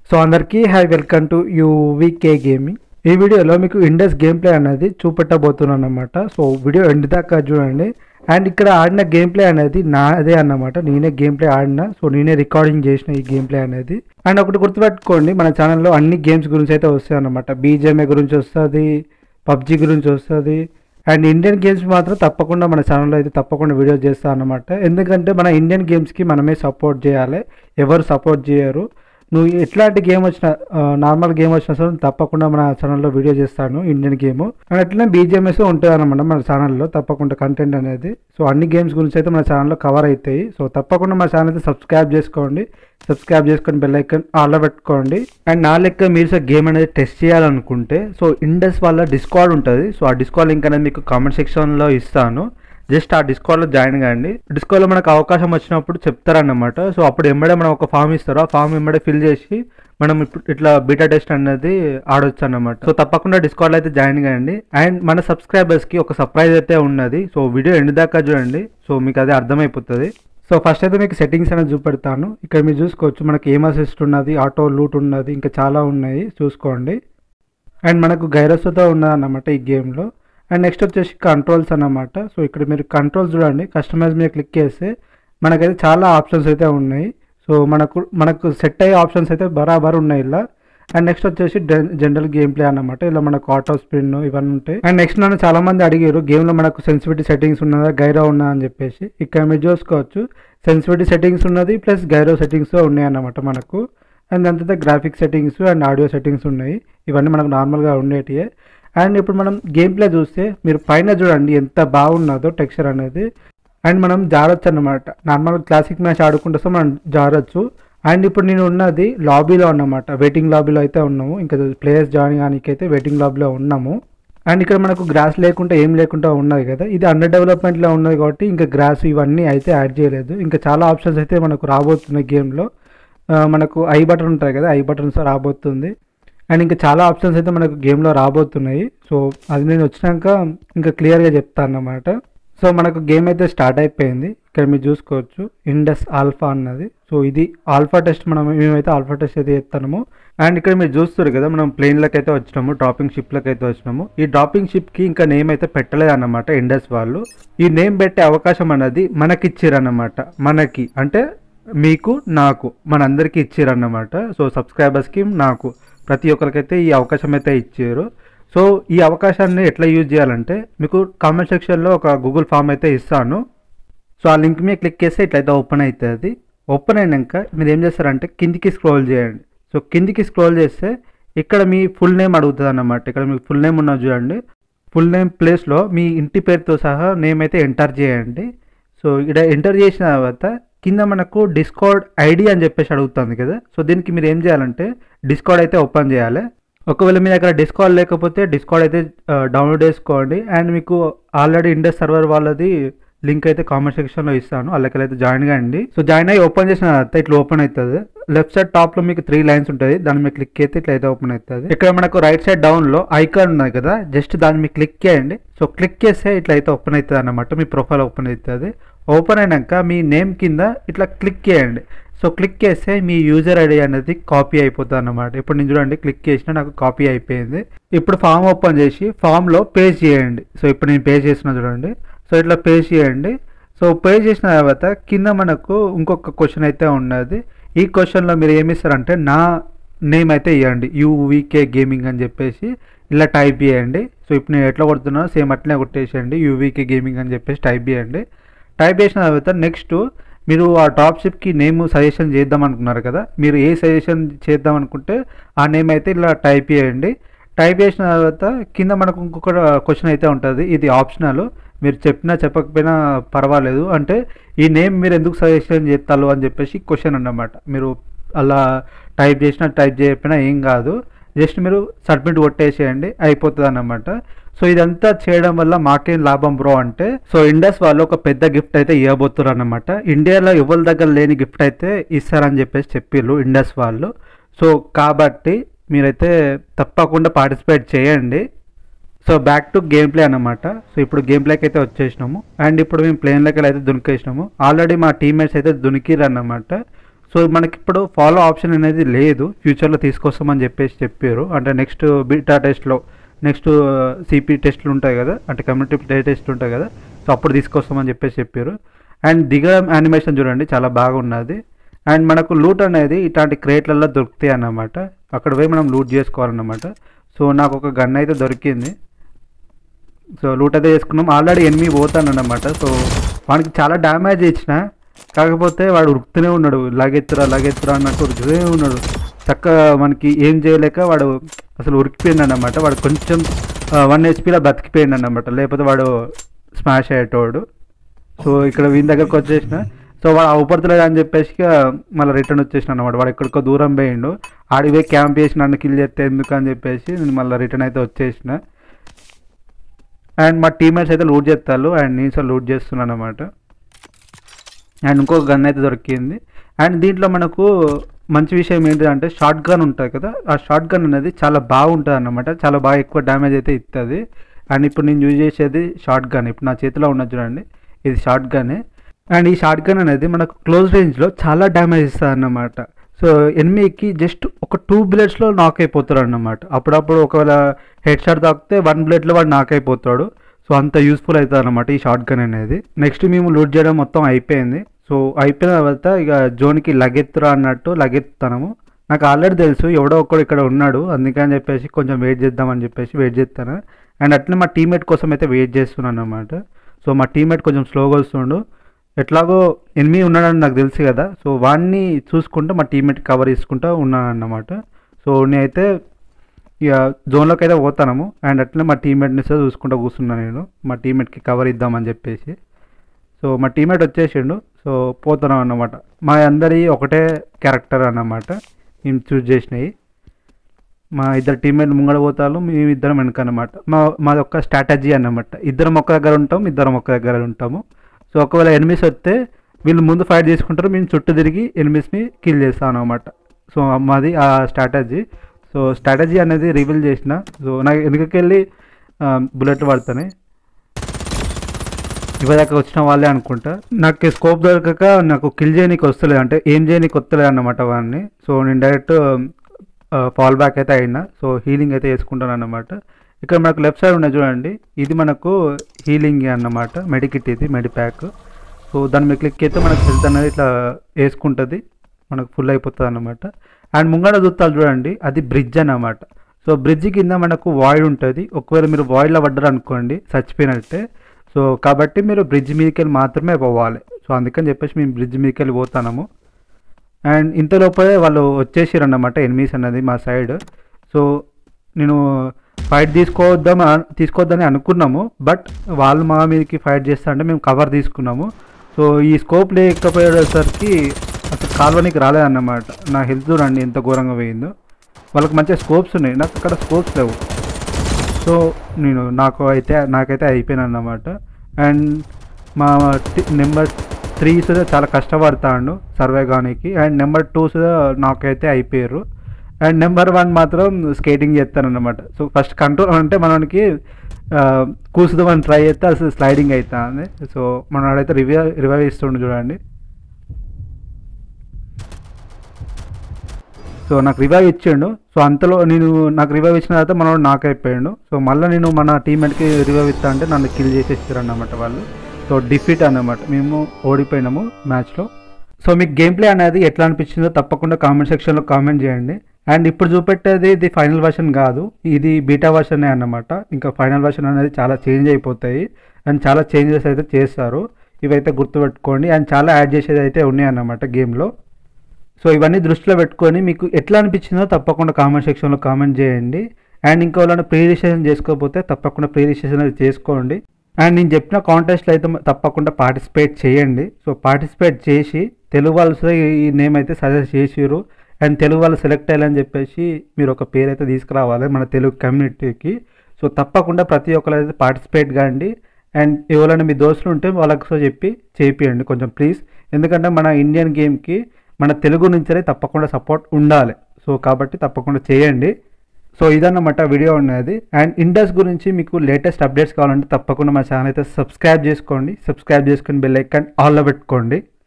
so అందరికీ hi welcome to UVK gaming ఈ వీడియోలో మీకు ఇండస్ గేమ్ ప్లే అనేది చూపెట్టబోతున్నాను అనమాట సో వీడియో ఎండ్ దాకా చూడండి అండ్ ఇక్కడ ఆడిన గేమ్ ప్లే అనేది నాదే అన్నమాట నేనే గేమ్ ప్లే ఆడిన సో నేనే రికార్డింగ్ చేసిన ఈ గేమ్ ప్లే అనేది అండ్ ఒకటి గుర్తుపెట్టుకోండి మన ఛానల్లో అన్ని గేమ్స్ గురించి అయితే వస్తాయి అన్నమాట బీజేఎంఏ గురించి వస్తుంది పబ్జి గురించి వస్తుంది అండ్ ఇండియన్ గేమ్స్ మాత్రం తప్పకుండా మన ఛానల్లో అయితే తప్పకుండా వీడియో చేస్తా అన్నమాట ఎందుకంటే మన ఇండియన్ గేమ్స్కి మనమే సపోర్ట్ చేయాలి ఎవరు సపోర్ట్ చేయరు నువ్వు ఎట్లాంటి గేమ్ వచ్చినా నార్మల్ గేమ్ వచ్చినా సరే తప్పకుండా మన ఛానల్లో వీడియో చేస్తాను ఇండియన్ గేమ్ అండ్ అట్లనే బీజిఎంఎస్ ఉంటుంది అనమాట మన ఛానల్లో తప్పకుండా కంటెంట్ అనేది సో అన్ని గేమ్స్ గురించి అయితే మన ఛానల్లో కవర్ అవుతాయి సో తప్పకుండా మన ఛానల్ అయితే సబ్స్క్రైబ్ చేసుకోండి సబ్స్క్రైబ్ చేసుకొని బెల్ ఐకన్ ఆల్లో పెట్టుకోండి అండ్ నా లెక్క మీరు గేమ్ అనేది టెస్ట్ చేయాలనుకుంటే సో ఇండస్ వాళ్ళ డిస్కార్డ్ ఉంటుంది సో ఆ డిస్కార్డ్ లింక్ అనేది మీకు కామెంట్ సెక్షన్లో ఇస్తాను జస్ట్ ఆ డిస్కార్డ్లో జాయిన్ కాండి డిస్కార్డ్లో మనకు అవకాశం వచ్చినప్పుడు చెప్తారన్నమాట సో అప్పుడు ఎమ్మడే మనం ఒక ఫామ్ ఇస్తారు ఆ ఫామ్ ఎమ్మడే ఫిల్ చేసి మనం ఇప్పుడు ఇట్లా బీటా టెస్ట్ అనేది ఆడొచ్చు అన్నమాట సో తప్పకుండా డిస్కార్డ్లో అయితే జాయిన్ కాండి అండ్ మన సబ్స్క్రైబర్స్కి ఒక సర్ప్రైజ్ అయితే ఉన్నది సో వీడియో ఎండ్ దాకా చూడండి సో మీకు అదే అర్థమైపోతుంది సో ఫస్ట్ అయితే మీకు సెట్టింగ్స్ అనేది చూపెడతాను ఇక్కడ మీరు చూసుకోవచ్చు మనకి ఏం అసిస్ట్ ఉన్నది ఆటో లూట్ ఉన్నది ఇంకా చాలా ఉన్నాయి చూసుకోండి అండ్ మనకు గైరస్తో ఉన్నది అన్నమాట ఈ గేమ్లో అండ్ నెక్స్ట్ వచ్చేసి కంట్రోల్స్ అన్నమాట సో ఇక్కడ మీరు కంట్రోల్స్ చూడండి కస్టమైజ్ మీద క్లిక్ చేస్తే మనకైతే చాలా ఆప్షన్స్ అయితే ఉన్నాయి సో మనకు మనకు సెట్ అయ్యే ఆప్షన్స్ అయితే బరాబర్ ఉన్నాయి ఇలా అండ్ నెక్స్ట్ వచ్చేసి జనరల్ గేమ్ ప్లే అన్నమాట ఇలా మనకు ఆటో స్పిన్ ఇవన్నీ ఉంటాయి అండ్ నెక్స్ట్ నన్ను చాలా మంది అడిగారు గేమ్లో మనకు సెన్సిటివిటీ సెట్టింగ్స్ ఉన్నదా గైరో ఉన్నదా అని చెప్పేసి ఇక్కడ మీరు చూసుకోవచ్చు సెన్సిటివిటీ సెట్టింగ్స్ ఉన్నది ప్లస్ గైరో సెట్టింగ్స్ ఉన్నాయి అన్నమాట మనకు అండ్ దాని తర్వాత graphic settings and audio settings ఉన్నాయి ఇవన్నీ మనకు నార్మల్గా ఉండేటివే అండ్ ఇప్పుడు మనం గేమ్ ప్లే చూస్తే మీరు పైన చూడండి ఎంత బాగున్నదో టెక్స్చర్ అనేది అండ్ మనం జారొచ్చు అన్నమాట నార్మల్ క్లాసిక్ మ్యాచ్ ఆడుకుంటే మనం జారొచ్చు అండ్ ఇప్పుడు నేను ఉన్నది లాబీలో అన్నమాట వెయిటింగ్ లాబీలో అయితే ఉన్నాము ఇంకా ప్లేయర్స్ జాయిన్ కానీ అయితే వెయిటింగ్ లాబీలో ఉన్నాము అండ్ ఇక్కడ మనకు గ్రాస్ లేకుండా ఏం లేకుండా ఉన్నది కదా ఇది అండర్ డెవలప్మెంట్లో ఉన్నది కాబట్టి ఇంకా గ్రాస్ ఇవన్నీ అయితే యాడ్ చేయలేదు ఇంకా చాలా ఆప్షన్స్ అయితే మనకు రాబోతున్నాయి గేమ్లో మనకు ఐ బటన్ ఉంటుంది కదా ఐ బటన్స్ రాబోతుంది అండ్ ఇంకా చాలా ఆప్షన్స్ అయితే మనకు గేమ్లో రాబోతున్నాయి సో అది నేను వచ్చినాక ఇంకా క్లియర్గా చెప్తాను అన్నమాట సో మనకు గేమ్ అయితే స్టార్ట్ అయిపోయింది ఇక్కడ మీరు చూసుకోవచ్చు ఇండస్ ఆల్ఫా అన్నది సో ఇది ఆల్ఫా టెస్ట్ మనం మేమైతే ఆల్ఫా టెస్ట్ అయితే చేస్తాము అండ్ ఇక్కడ మీరు చూస్తారు కదా మనం ప్లేన్లకు అయితే వచ్చినాము డ్రాపింగ్ షిప్లకు అయితే వచ్చినాము ఈ డ్రాపింగ్ షిప్కి ఇంకా నేమ్ అయితే పెట్టలేదు అన్నమాట ఇండస్ వాళ్ళు ఈ నేమ్ పెట్టే అవకాశం అన్నది మనకి ఇచ్చిరన్నమాట మనకి అంటే మీకు నాకు మనందరికీ ఇచ్చారన్నమాట సో సబ్స్క్రైబర్స్కి నాకు ప్రతి ఒక్కరికైతే ఈ అవకాశం అయితే ఇచ్చారు సో ఈ అవకాశాన్ని ఎట్లా యూజ్ చేయాలంటే మీకు కామెంట్ సెక్షన్లో ఒక గూగుల్ ఫామ్ అయితే ఇస్తాను సో ఆ లింక్ మీద క్లిక్ చేస్తే ఇట్లయితే ఓపెన్ అవుతుంది ఓపెన్ అయినాక మీరు ఏం చేస్తారంటే కిందికి స్క్రోల్ చేయండి సో కిందికి స్క్రోల్ చేస్తే ఇక్కడ మీ ఫుల్ నేమ్ అడుగుతుంది అన్నమాట ఇక్కడ మీకు ఫుల్ నేమ్ ఉన్నది చూడండి ఫుల్ నేమ్ ప్లేస్లో మీ ఇంటి పేరుతో సహా నేమ్ అయితే ఎంటర్ చేయండి సో ఇక్కడ ఎంటర్ చేసిన తర్వాత కింద మనకు డిస్కౌడ్ ఐడి అని చెప్పేసి అడుగుతుంది కదా సో దీనికి మీరు ఏం చేయాలంటే డిస్కౌడ్ అయితే ఓపెన్ చేయాలి ఒకవేళ మీ దగ్గర డిస్కౌడ్ లేకపోతే డిస్కౌడ్ అయితే డౌన్లోడ్ చేసుకోండి అండ్ మీకు ఆల్రెడీ ఇండస్ సర్వర్ వాళ్ళది లింక్ అయితే కామెంట్ సెక్షన్లో ఇస్తాను వాళ్ళకి అయితే జాయిన్ కాండి సో జాయిన్ అయ్యి ఓపెన్ చేసిన తర్వాత ఇట్లా ఓపెన్ అవుతుంది లెఫ్ట్ సైడ్ టాప్లో మీకు త్రీ లైన్స్ ఉంటుంది దాని మీద క్లిక్ అయితే ఇట్లా అయితే ఓపెన్ అవుతుంది ఇక్కడ మనకు రైట్ సైడ్ డౌన్లో ఐకాన్ ఉన్నది కదా జస్ట్ దాని మీద క్లిక్ చేయండి సో క్లిక్ చేస్తే ఇట్లా అయితే ఓపెన్ అవుతుంది అన్నమాట మీ ప్రొఫైల్ ఓపెన్ అవుతుంది ఓపెన్ అయినాక మీ నేమ్ కింద ఇట్లా క్లిక్ చేయండి సో క్లిక్ చేస్తే మీ యూజర్ ఐడి అనేది కాపీ అయిపోతుంది అన్నమాట ఇప్పుడు నేను చూడండి క్లిక్ చేసిన నాకు కాపీ అయిపోయింది ఇప్పుడు ఫామ్ ఓపెన్ చేసి ఫామ్లో పేజ్ చేయండి సో ఇప్పుడు నేను పేజ్ చేసిన చూడండి సో ఇట్లా పేజ్ చేయండి సో పేజ్ చేసిన తర్వాత కింద మనకు ఇంకొక క్వశ్చన్ అయితే ఉన్నది ఈ క్వశ్చన్లో మీరు ఏమి ఇస్తారంటే నా నేమ్ అయితే ఇవ్వండి యూవీకే గేమింగ్ అని చెప్పేసి ఇలా టైప్ చేయండి సో ఇప్పుడు నేను ఎట్లా కొడుతున్నానో సేమ్ అట్లనే కొట్టేసేయండి యూవీకే గేమింగ్ అని చెప్పేసి టైప్ చేయండి టైప్ చేసిన తర్వాత నెక్స్ట్ మీరు ఆ డ్రాప్ షిప్కి నేమ్ సజెషన్ చేద్దాం అనుకున్నారు కదా మీరు ఏ సజెషన్ చేద్దాం అనుకుంటే ఆ నేమ్ అయితే ఇలా టైప్ చేయండి టైప్ చేసిన తర్వాత కింద మనకు ఇంకొక క్వశ్చన్ అయితే ఉంటుంది ఇది ఆప్షనల్ మీరు చెప్పినా చెప్పకపోయినా పర్వాలేదు అంటే ఈ నేమ్ మీరు ఎందుకు సజెషన్ చేస్తారు అని చెప్పేసి క్వశ్చన్ అన్నమాట మీరు అలా టైప్ చేసినా టైప్ చేయకపోయినా ఏం కాదు జస్ట్ మీరు సబ్మిట్ కొట్టేసేయండి అయిపోతుంది అన్నమాట సో ఇదంతా చేయడం వల్ల మాకేం లాభం బ్రో అంటే సో ఇండస్ వాళ్ళు ఒక పెద్ద గిఫ్ట్ అయితే ఇవ్వబోతున్నారు అనమాట ఇండియాలో ఎవరి దగ్గర లేని గిఫ్ట్ అయితే ఇస్తారని చెప్పేసి చెప్పిర్రు ఇండస్ వాళ్ళు సో కాబట్టి మీరైతే తప్పకుండా పార్టిసిపేట్ చేయండి so back to game play అనమాట సో ఇప్పుడు గేమ్ ప్లేకి అయితే వచ్చేసినాము అండ్ ఇప్పుడు మేము ప్లేన్లోకి అయితే దునికేసినాము ఆల్రెడీ మా టీమ్మేట్స్ అయితే దునికిరు అన్నమాట సో మనకి ఇప్పుడు ఫాలో ఆప్షన్ అనేది లేదు ఫ్యూచర్లో తీసుకొస్తామని చెప్పేసి చెప్పారు అంటే నెక్స్ట్ బీటా టెస్ట్లో నెక్స్ట్ సిపి టెస్ట్లు ఉంటాయి కదా అంటే కమ్యూనిటీ టెస్ట్లు ఉంటాయి కదా సో అప్పుడు తీసుకొస్తామని చెప్పేసి చెప్పారు అండ్ దిగ యానిమేషన్ చూడండి చాలా బాగున్నది అండ్ మనకు లూట్ అనేది ఇట్లాంటి క్రేట్లలో దొరుకుతాయి అన్నమాట అక్కడ పోయి మనం లూట్ చేసుకోవాలన్నమాట సో నాకు ఒక గన్ అయితే దొరికింది సో లూట్ అయితే చేసుకున్నాం ఆల్రెడీ ఎనిమి పోతానన్నమాట సో వానికి చాలా డ్యామేజ్ ఇచ్చిన కాకపోతే వాడు ఉరుకుతూనే ఉన్నాడు లగెత్తురా లగెత్తురా అన్నట్టు ఉరుకుతూనే ఉన్నాడు చక్కగా మనకి ఏం చేయలేక వాడు అసలు ఉరికిపోయింది అన్నమాట వాడు కొంచెం వన్ హెచ్పీలో బతికిపోయింది అన్నమాట లేకపోతే వాడు స్మాష్ అయ్యేటోడు సో ఇక్కడ వీని దగ్గరకు వచ్చేసిన సో వాడు అవపడతలేదు అని చెప్పేసి ఇక మళ్ళీ రిటర్న్ వచ్చేసిన అనమాట వాడు ఎక్కడికో దూరం పోయిండు ఆడిపోయి క్యాంప్ చేసి నన్ను కిల్ చేస్తే ఎందుకు అని చెప్పేసి నేను మళ్ళీ రిటర్న్ అయితే వచ్చేసిన అండ్ మా టీమేట్స్ అయితే లూట్ చేస్తారు అండ్ నేను సార్ లూట్ చేస్తున్నాను అనమాట అండ్ ఇంకొక గన్ అయితే దొరికింది అండ్ దీంట్లో మనకు మంచి విషయం ఏంటంటే షార్ట్ గన్ ఉంటుంది కదా ఆ షార్ట్ గన్ అనేది చాలా బాగుంటుంది అన్నమాట చాలా బాగా ఎక్కువ డ్యామేజ్ అయితే ఇస్తుంది అండ్ ఇప్పుడు నేను యూజ్ చేసేది షార్ట్ గన్ ఇప్పుడు నా చేతిలో ఉన్నది చూడండి ఇది షార్ట్ గన్ అండ్ ఈ షార్ట్ గన్ అనేది మనకు క్లోజ్ రేంజ్లో చాలా డ్యామేజ్ ఇస్తుంది అన్నమాట సో ఎనిమికి జస్ట్ ఒక టూ బ్లేడ్స్లో నాక్ అయిపోతాడు అన్నమాట అప్పుడప్పుడు ఒకవేళ హెడ్ షాట్ తాకితే వన్ బ్లేడ్లో వాడు నాక్ అయిపోతాడు సో అంత యూస్ఫుల్ అవుతుంది అనమాట ఈ షార్ట్ గన్ అనేది నెక్స్ట్ మేము లూట్ చేయడం మొత్తం అయిపోయింది సో అయిపోయిన తర్వాత ఇక జోన్కి లగెత్తురా అన్నట్టు లగెత్తాము నాకు ఆల్రెడీ తెలుసు ఎవడో ఒక్కడు ఇక్కడ ఉన్నాడు అందుకని చెప్పేసి కొంచెం వెయిట్ చేద్దామని చెప్పేసి వెయిట్ చేస్తాను అండ్ అట్లనే మా టీమేట్ కోసం అయితే వెయిట్ చేస్తున్నాను అనమాట సో మా టీమేట్ కొంచెం స్లోగా వస్తుండు ఎట్లాగో ఎనిమిది ఉన్నాడని నాకు తెలుసు కదా సో వాడిని చూసుకుంటూ మా టీమేట్ కవర్ చేసుకుంటూ ఉన్నాను అన్నమాట సో నేనైతే ఇక జోన్లోకి అయితే పోతాము అండ్ అట్లనే మా టీమేట్ని సార్ చూసుకుంటూ కూర్చున్నాను నేను మా టీమేట్కి కవర్ ఇద్దామని చెప్పేసి సో మా టీమేట్ వచ్చేసిండు సో పోతున్నాం అన్నమాట మా అందరి ఒకటే క్యారెక్టర్ అన్నమాట మేము చూస్ చేసినవి మా ఇద్దరు టీమ్మేట్ ముంగడ పోతారు మేము ఇద్దరం వెనక అనమాట మా మాది ఒక స్ట్రాటజీ అన్నమాట ఇద్దరం ఒక్క దగ్గర ఉంటాం ఇద్దరం ఒక్క దగ్గర ఉంటాము సో ఒకవేళ ఎనిమిస్ వస్తే వీళ్ళు ముందు ఫైట్ చేసుకుంటారు మేము చుట్టూ తిరిగి ఎనిమిస్ని కిల్ చేస్తాం అనమాట సో మాది ఆ స్ట్రాటజీ సో స్ట్రాటజీ అనేది రివీల్ చేసిన సో నాకు వెనుకకెళ్ళి బుల్లెట్లు పడతాయి ఇవ్వదాకా వచ్చిన వాళ్ళే అనుకుంటా నాకు స్కోప్ దొరకక నాకు కిల్ చేయనీకి వస్తలేదు అంటే ఏం చేయనీకి వస్తలేదు అన్నమాట వాడిని సో నేను డైరెక్ట్ ఫాల్ బ్యాక్ అయితే అయినా సో హీలింగ్ అయితే వేసుకుంటాను అన్నమాట ఇక్కడ మనకు లెఫ్ట్ సైడ్ ఉన్నది చూడండి ఇది మనకు హీలింగ్ అన్నమాట మెడికిట్ ఇది మెడిప్యాక్ సో దాని మీద క్లిక్ అయితే మనకు హెల్త్ అనేది ఇట్లా వేసుకుంటుంది మనకు ఫుల్ అయిపోతుంది అన్నమాట అండ్ ముంగడ చూస్తాలు చూడండి అది బ్రిడ్జ్ అన్నమాట సో బ్రిడ్జ్ కింద మనకు వాయిడ్ ఉంటుంది ఒకవేళ మీరు వాయిడ్లో పడ్డారు అనుకోండి చచ్చిపోయినట్టే సో కాబట్టి మీరు బ్రిడ్జ్ మీదకి వెళ్ళి మాత్రమే పోవాలి సో అందుకని చెప్పేసి మేము బ్రిడ్జ్ మీదకి వెళ్ళి పోతాము అండ్ ఇంత లోపలే వాళ్ళు వచ్చేసారు అన్నమాట ఎనిమిస్ అన్నది మా సైడ్ సో నేను ఫైట్ తీసుకోవద్దాం తీసుకోవద్దని అనుకున్నాము బట్ వాళ్ళు మా మీదకి ఫైట్ చేస్తా అంటే మేము కవర్ తీసుకున్నాము సో ఈ స్కోప్ లేకపోయేసరికి అసలు కాల్వనికి రాలేదన్నమాట నా హెల్త్ చూడండి ఎంత ఘోరంగా పోయిందో వాళ్ళకి మంచిగా స్కోప్స్ ఉన్నాయి నాకు అక్కడ స్కోప్స్ లేవు సో నేను నాకు అయితే నాకైతే అయిపోయాను అన్నమాట అండ్ మా నెంబర్ త్రీ సుధా చాలా కష్టపడతాడు సర్వే కానికి అండ్ నెంబర్ టూ సుధా నాకైతే అయిపోయారు అండ్ నెంబర్ వన్ మాత్రం స్కేటింగ్ చేస్తానన్నమాట సో ఫస్ట్ కంట్రోల్ అంటే మనకి కూసుదామని ట్రై చేస్తే అసలు స్లైడింగ్ అవుతుంది సో మనడైతే రివైవ్ రివైవ్ ఇస్తుండు చూడండి సో నాకు రివైవ్ ఇచ్చిండు సో అంతలో నేను నాకు రివైవ్ ఇచ్చిన తర్వాత మనోడు నాకు అయిపోయాడు సో మళ్ళీ నేను మన టీమ్మేట్కి రివైవ్ ఇస్తా అంటే నన్ను కిల్ చేసేసారు అన్నమాట వాళ్ళు సో డిఫీట్ అన్నమాట మేము ఓడిపోయినాము మ్యాచ్లో సో మీకు గేమ్ ప్లే అనేది ఎట్లా అనిపించిందో తప్పకుండా కామెంట్ సెక్షన్లో కామెంట్ చేయండి అండ్ ఇప్పుడు చూపెట్టేది ఇది ఫైనల్ వర్షన్ కాదు ఇది బీటా వర్షనే అన్నమాట ఇంకా ఫైనల్ వర్షన్ అనేది చాలా చేంజ్ అయిపోతాయి అండ్ చాలా చేంజెస్ అయితే చేస్తారు ఇవైతే గుర్తుపెట్టుకోండి అండ్ చాలా యాడ్ చేసేది అయితే ఉన్నాయి అన్నమాట గేమ్లో సో ఇవన్నీ దృష్టిలో పెట్టుకొని మీకు ఎట్లా అనిపించిందో తప్పకుండా కామెంట్ సెక్షన్లో కామెంట్ చేయండి అండ్ ఇంకా వాళ్ళని ప్రీ రిజిస్ట్రేషన్ చేసుకోకపోతే తప్పకుండా ప్రీ రిజిస్ట్రేషన్ అయితే చేసుకోండి అండ్ నేను చెప్పిన కాంటెస్ట్లో అయితే తప్పకుండా పార్టిసిపేట్ చేయండి సో పార్టిసిపేట్ చేసి తెలుగు వాళ్ళు కూడా ఈ నేమ్ అయితే సజెస్ట్ చేసిరు అండ్ తెలుగు వాళ్ళు సెలెక్ట్ అయ్యాలని చెప్పేసి మీరు ఒక పేరు అయితే తీసుకురావాలి మన తెలుగు కమ్యూనిటీకి సో తప్పకుండా ప్రతి ఒక్కరు అయితే పార్టిసిపేట్ కాండి అండ్ ఎవరైనా మీ దోస్తులు ఉంటే వాళ్ళకి సో చెప్పి చేపియండి కొంచెం ప్లీజ్ ఎందుకంటే మన ఇండియన్ గేమ్కి మన తెలుగు నుంచే తప్పకుండా సపోర్ట్ ఉండాలి సో కాబట్టి తప్పకుండా చేయండి సో ఇదన్నమాట వీడియో ఉన్నది అండ్ ఇండస్ గురించి మీకు లేటెస్ట్ అప్డేట్స్ కావాలంటే తప్పకుండా మా ఛానల్ అయితే సబ్స్క్రైబ్ చేసుకోండి సబ్స్క్రైబ్ చేసుకుని బెల్ ఐకాన్ ఆల్లో పెట్టుకోండి